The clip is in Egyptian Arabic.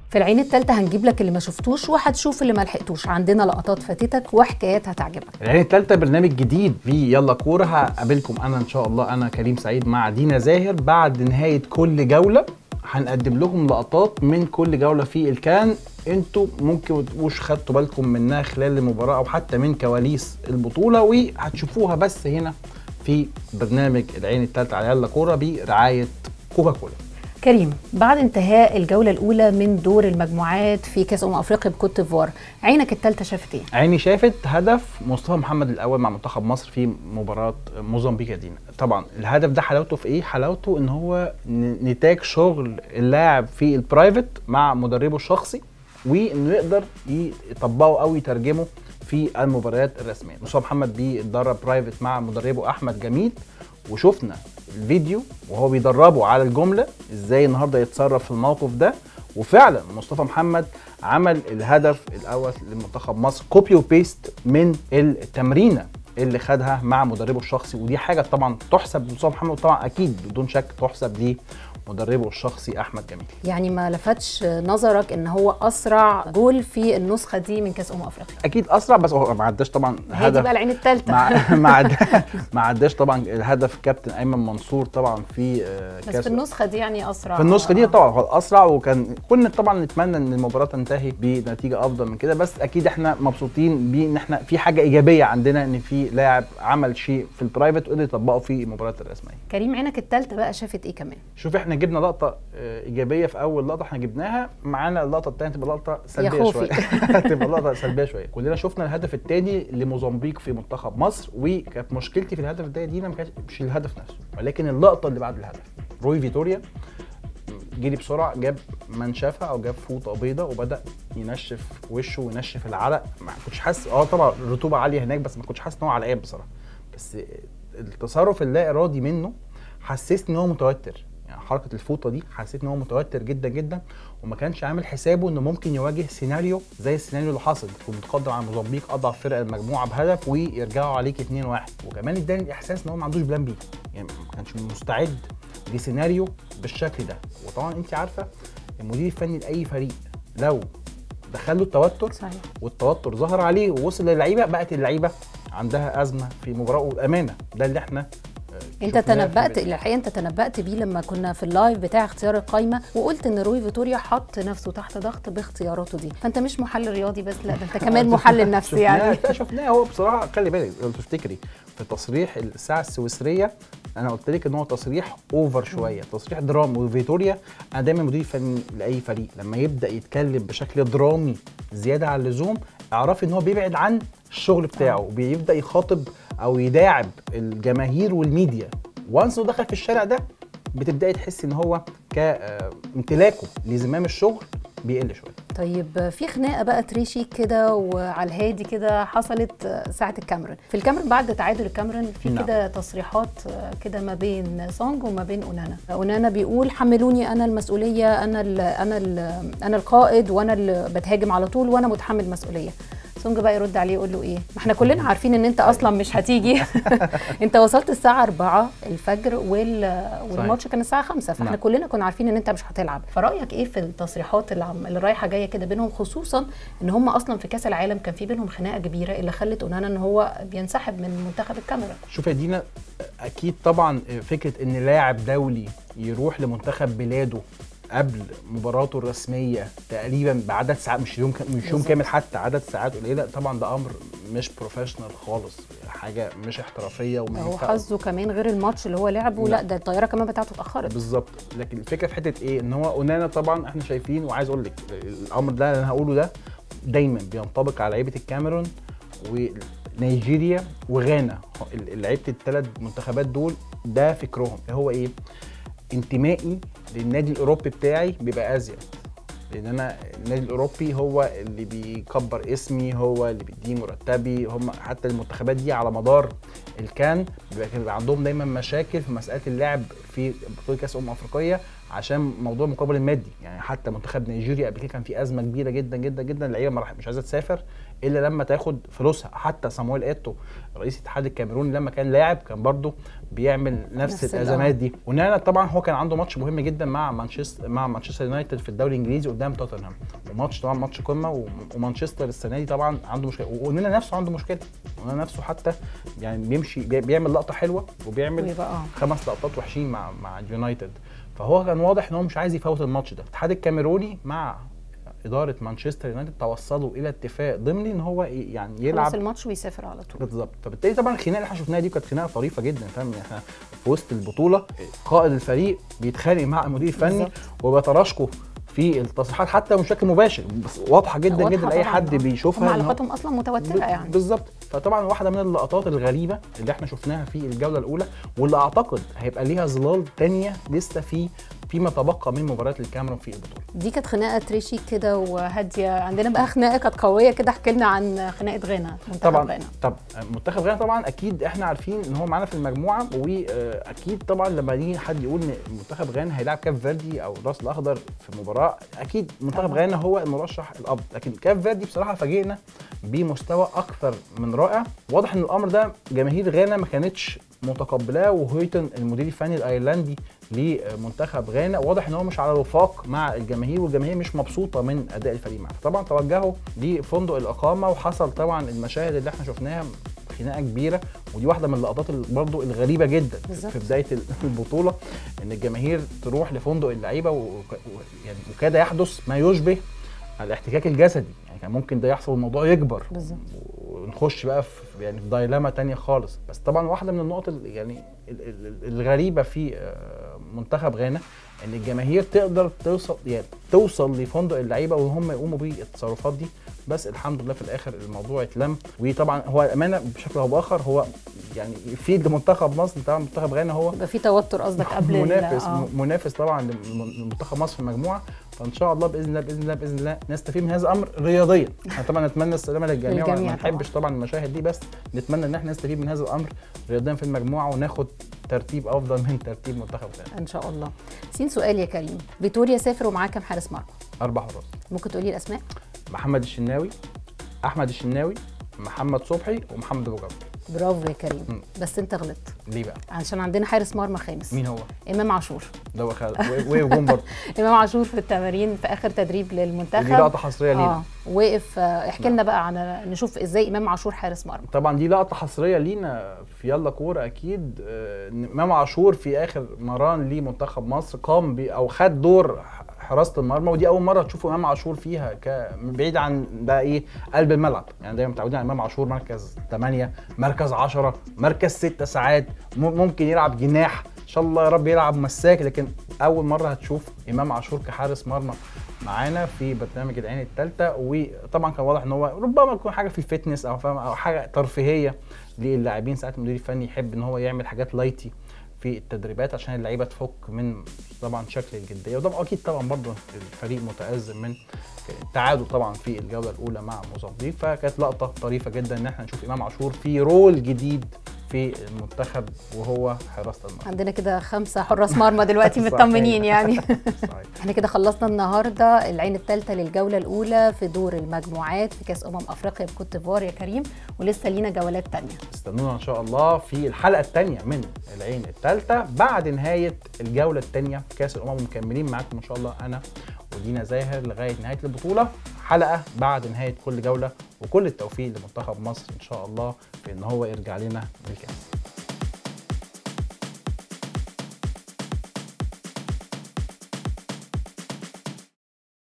في العين التالتة هنجيب لك اللي ما شفتوش وهتشوف اللي ما لحقتوش عندنا لقطات فاتتك وحكايات هتعجبك العين التالتة برنامج جديد في يلا كورة هقابلكم أنا إن شاء الله أنا كريم سعيد مع دينا زاهر بعد نهاية كل جولة هنقدم لكم لقطات من كل جولة في الكان انتوا ممكن ما تبقوش خدتوا بالكم منها خلال المباراة أو حتى من كواليس البطولة وهتشوفوها بس هنا في برنامج العين التالتة على يلا كورة برعاية كوكا كولا كريم بعد انتهاء الجولة الأولى من دور المجموعات في كأس أمم أفريقيا بكوت ديفوار عينك التالتة شافت إيه؟ عيني شافت هدف مصطفى محمد الاول مع منتخب مصر في مباراه موزمبيق دينا طبعا الهدف ده حلاوته في ايه حلاوته ان هو ن- نتاج شغل اللاعب في البرايفت مع مدربه الشخصي وانه يقدر يطبقه او يترجمه في المباريات الرسميه مصطفى محمد بيتدرب برايفت مع مدربه احمد جميل وشفنا الفيديو وهو بيدربه على الجمله ازاي النهارده يتصرف في الموقف ده وفعلا مصطفى محمد عمل الهدف الاول لمنتخب مصر كوبي وبيست من التمرينه اللي خدها مع مدربه الشخصي ودي حاجه طبعا تحسب لمصطفى محمد طبعا اكيد بدون شك تحسب لمدربه الشخصي احمد جميل يعني ما لفتش نظرك إن هو أسرع جول في النسخة دي من كأس أمم أفريقيا اكيد اسرع بس هو ما عداش طبعا هي دي بقى العين التالتة ما ما عد- ما عداش طبعا الهدف كابتن ايمن منصور طبعا في آه، بس في النسخة دي يعني أسرع في النسخه دي طبعا هو الاسرع وكان كنا طبعا نتمنى ان المباراه تنتهي بنتيجه افضل من كده بس اكيد احنا مبسوطين بان احنا في حاجه ايجابيه عندنا ان في لاعب عمل شيء في البرايفت وقدر يطبقه في المباريات الرسميه كريم عينك التالتة بقى شافت إيه كمان؟ شوف احنا جبنا لقطه آه، ايجابيه في اول لقطه احنا جبناها معانا اللقطه الثانيه تبقى لقطه سلبيه خوفي. شويه تبقى لقطه سلبيه شويه كلنا شفنا الهدف الثاني لموزمبيق في منتخب مصر وكانت مشكلتي في الهدف ده دي ما كانش مش الهدف نفسه ولكن اللقطه اللي بعد الهدف روي فيتوريا جري بسرعه جاب منشفه او جاب فوطه بيضاء وبدا ينشف وشه وينشف العرق ما كنتش حاسس اه طبعا الرطوبه عاليه هناك بس ما كنتش حاسس ان هو علقان بصراحه بس التصرف اللا ارادي منه حسسني ان هو متوتر يعني حركه الفوطه دي حسيت ان هو متوتر جدا جدا وما كانش عامل حسابه انه ممكن يواجه سيناريو زي السيناريو اللي حصل يكون متقدم على موزمبيق اضعف فرق المجموعه بهدف ويرجعوا عليك 2-1 وكمان اداني الاحساس ان هو ما عندوش بلان بي يعني ما كانش مستعد لسيناريو بالشكل ده وطبعا انت عارفه المدير الفني لاي فريق لو دخله التوتر صحيح والتوتر ظهر عليه ووصل للعيبه بقت اللعيبه عندها ازمه في مباراه وامانه ده اللي احنا آه، انت شفناه في تنبأت الفيديو. الحقيقه انت تنبأت بيه لما كنا في اللايف بتاع اختيار القايمه وقلت ان روي فيتوريا حط نفسه تحت ضغط باختياراته دي فانت مش محلل رياضي بس لا ده انت كمان محلل نفسي شفناه- يعني لا شفناه هو بصراحه خلي بالك لو تفتكري في تصريح الساعه السويسريه انا قلت لك ان هو تصريح اوفر شويه تصريح درامي وفيتوريا انا دايما مدير فني لاي فريق لما يبدا يتكلم بشكل درامي زياده عن اللزوم اعرفي ان هو بيبعد عن الشغل بتاعه وبيبدا يخاطب او يداعب الجماهير والميديا وانس دخل في الشارع ده بتبداي تحسي ان هو كامتلاكه لزمام الشغل بيقل شويه طيب في خناقه بقى تريشي كده وعلى الهادي كده حصلت ساعه الكاميرون في الكاميرون بعد تعادل الكاميرون في نعم. كده تصريحات كده ما بين سونج وما بين اونانا اونانا بيقول حملوني انا المسؤوليه انا ال انا ال انا القائد وانا اللي بتهاجم على طول وانا متحمل مسؤوليه سونج بقى يرد عليه يقول له ايه ما احنا كلنا عارفين ان انت اصلا مش هتيجي انت وصلت الساعه 4 الفجر وال والماتش كان الساعه 5 فاحنا نعم. كلنا كنا عارفين ان انت مش هتلعب فرايك ايه في التصريحات اللي, عم... اللي رايحه جايه كده بينهم خصوصا ان هم اصلا في كاس العالم كان في بينهم خناقه كبيره اللي خلت اونانا ان هو بينسحب من منتخب الكاميرون شوف يا دينا اكيد طبعا فكره ان لاعب دولي يروح لمنتخب بلاده قبل مباراته الرسميه تقريبا بعدد ساعات مش يوم مش يوم بالظبط. كامل حتى عدد ساعات قليله طبعا ده امر مش بروفيشنال خالص حاجه مش احترافيه وما هو ينفعش حظه كمان غير الماتش اللي هو لعبه لا لا. ده الطياره كمان بتاعته اتاخرت بالظبط لكن الفكره في حته ايه ان هو اونانا طبعا احنا شايفين وعايز اقول لك الامر ده اللي انا هقوله ده دايما بينطبق على لعيبه الكاميرون ونيجيريا وغانا لعيبه الثلاث منتخبات دول ده فكرهم هو ايه انتمائي للنادي الاوروبي بتاعي بيبقى ازيد لان انا النادي الاوروبي هو اللي بيكبر اسمي هو اللي بيديني مرتبي هم حتى المنتخبات دي على مدار الكان بيبقى كان بيبقى عندهم دايما مشاكل في مساله اللعب في بطوله كاس امم افريقيه عشان موضوع المقابل المادي يعني حتى منتخب نيجيريا قبل كده كان في ازمه كبيره جدا جدا جدا اللعيبه ما راح- مش عايزه تسافر الا لما تاخد فلوسها حتى صامويل ايتو رئيس الاتحاد الكاميروني لما كان لاعب كان برضه بيعمل نفس, نفس ال- الازمات دي ونانا طبعا هو كان عنده ماتش مهم جدا مع مانشستر مع مانشستر يونايتد في الدوري الانجليزي قدام توتنهام وماتش طبعا ماتش قمه و- ومانشستر السنه دي طبعا عنده مشكله ونانا نفسه عنده مشكله ونانا نفسه حتى يعني بيمشي بي- بيعمل لقطه حلوه وبيعمل ويبقى اه خمس لقطات وحشين مع مع اليونايتد فهو كان واضح ان هو مش عايز يفوت الماتش ده الاتحاد الكاميروني مع اداره مانشستر يونايتد توصلوا الى اتفاق ضمني ان هو ي- يعني خلص يلعب الماتش ويسافر على طول بالظبط فبالتالي طبعا الخناقه اللي احنا شفناها دي كانت خناقه طريفه جدا فاهم يعني احنا في وسط البطوله قائد الفريق بيتخانق مع المدير الفني بالظبط. وبيتراشقوا في التصريحات حتى مش بشكل مباشر بس واضحه جدا واضحة جدا لاي طبعاً، حد آه. بيشوفها هم إن هو- علاقاتهم اصلا متوتره يعني بالظبط فطبعا واحده من اللقطات الغريبه اللي احنا شفناها في الجوله الاولى واللي اعتقد هيبقى ليها ظلال تانية لسه في فيما تبقى من مباريات الكاميرون في البطوله دي كانت خناقه تريشي كده وهاديه عندنا بقى خناقه كانت قويه كده احكي لنا عن خناقه غانا منتخب طبعا غانا طب منتخب غانا طبعا اكيد احنا عارفين ان هو معانا في المجموعه واكيد طبعا لما يجي حد يقول ان منتخب غانا هيلاعب كاب فيردي او الراس الاخضر في مباراه اكيد منتخب طبعاً. غانا هو المرشح الافضل لكن كاب فيردي بصراحه فاجئنا بمستوى اكثر من رائع واضح ان الامر ده جماهير غانا ما كانتش متقبلاه وهويتن المدير الفني الايرلندي لمنتخب غانا واضح ان هو مش على وفاق مع الجماهير والجماهير مش مبسوطه من اداء الفريق معاه طبعا توجهوا لفندق الاقامه وحصل طبعا المشاهد اللي احنا شفناها خناقه كبيره ودي واحده من اللقطات ال- برضو الغريبه جدا بالظبط. في بدايه ال- البطوله ان الجماهير تروح لفندق اللعيبه و- وك- و- يعني وكاد يحدث ما يشبه الاحتكاك الجسدي يعني كان ممكن ده يحصل والموضوع يكبر بالظبط. ونخش بقى في يعني في دايلاما تانية خالص بس طبعا واحده من النقط ال- يعني ال- ال- الغريبه في آه، منتخب غانا ان الجماهير تقدر توصل يعني توصل لفندق اللعيبه وهم يقوموا بالتصرفات دي بس الحمد لله في الاخر الموضوع اتلم وطبعا هو امانه بشكل او باخر هو يعني يفيد لمنتخب مصر طبعا منتخب غانا هو يبقى في توتر قصدك قبل ال- منافس آه. منافس طبعا لم- لمنتخب مصر في المجموعه فان شاء الله باذن الله باذن الله باذن الله نستفيد من هذا الامر رياضيا احنا طبعا نتمنى السلامه للجميع للجميع وما طبعاً. نحبش طبعا المشاهد دي بس نتمنى ان احنا نستفيد من هذا الامر رياضيا في المجموعه وناخد ترتيب افضل من ترتيب منتخب غانا ان شاء الله سين سؤال يا كريم فيتوريا سافر ومعاه كام حارس مرمى اربع حراس ممكن تقولي الاسماء محمد الشناوي احمد الشناوي محمد صبحي ومحمد ابو جبل برافو يا كريم مم. بس انت غلطت ليه بقى عشان عندنا حارس مرمى خامس مين هو امام عاشور ده هو خالد وقف جون برضه امام عاشور في التمارين في اخر تدريب دي للمنتخب لقطه حصريه لينا اه وقف آه، احكي لنا بقى عن نشوف ازاي امام عاشور حارس مرمى طبعا دي لقطه حصريه لينا في يلا كوره اكيد آه، ان امام عاشور في اخر مران لمنتخب مصر قام ب او خد دور حراسه المرمى ودي اول مره تشوفوا امام عاشور فيها ك بعيد عن بقى ايه قلب الملعب يعني دايما متعودين على امام عاشور مركز 8 مركز 10 مركز 6 ساعات م- ممكن يلعب جناح ان شاء الله يا رب يلعب مساك لكن اول مره هتشوف امام عاشور كحارس مرمى معانا في برنامج العين الثالثه وطبعا كان واضح ان هو ربما يكون حاجه في الفتنس او فاهم او حاجه ترفيهيه للاعبين ساعات المدير الفني يحب ان هو يعمل حاجات لايتي في التدريبات عشان اللعيبه تفك من طبعا شكل الجديه وطبعا اكيد طبعا برضه الفريق متازم من التعادل طبعا في الجوله الاولى مع موزمبيق فكانت لقطه طريفه جدا ان احنا نشوف امام عاشور في رول جديد في المنتخب وهو حراسه المرمى عندنا كده خمسه حراس مرمى دلوقتي صحيح. مطمنين يعني صحيح. احنا كده خلصنا النهارده العين الثالثه للجوله الاولى في دور المجموعات في كاس امم افريقيا بكوت ديفوار يا كريم ولسه لينا جولات تانية استنونا ان شاء الله في الحلقه الثانيه من العين الثالثه بعد نهايه الجوله الثانيه في كاس الامم مكملين معاكم ان شاء الله انا ودينا زاهر لغايه نهايه البطوله حلقه بعد نهايه كل جوله وكل التوفيق لمنتخب مصر ان شاء الله في ان هو يرجع لنا بالكامل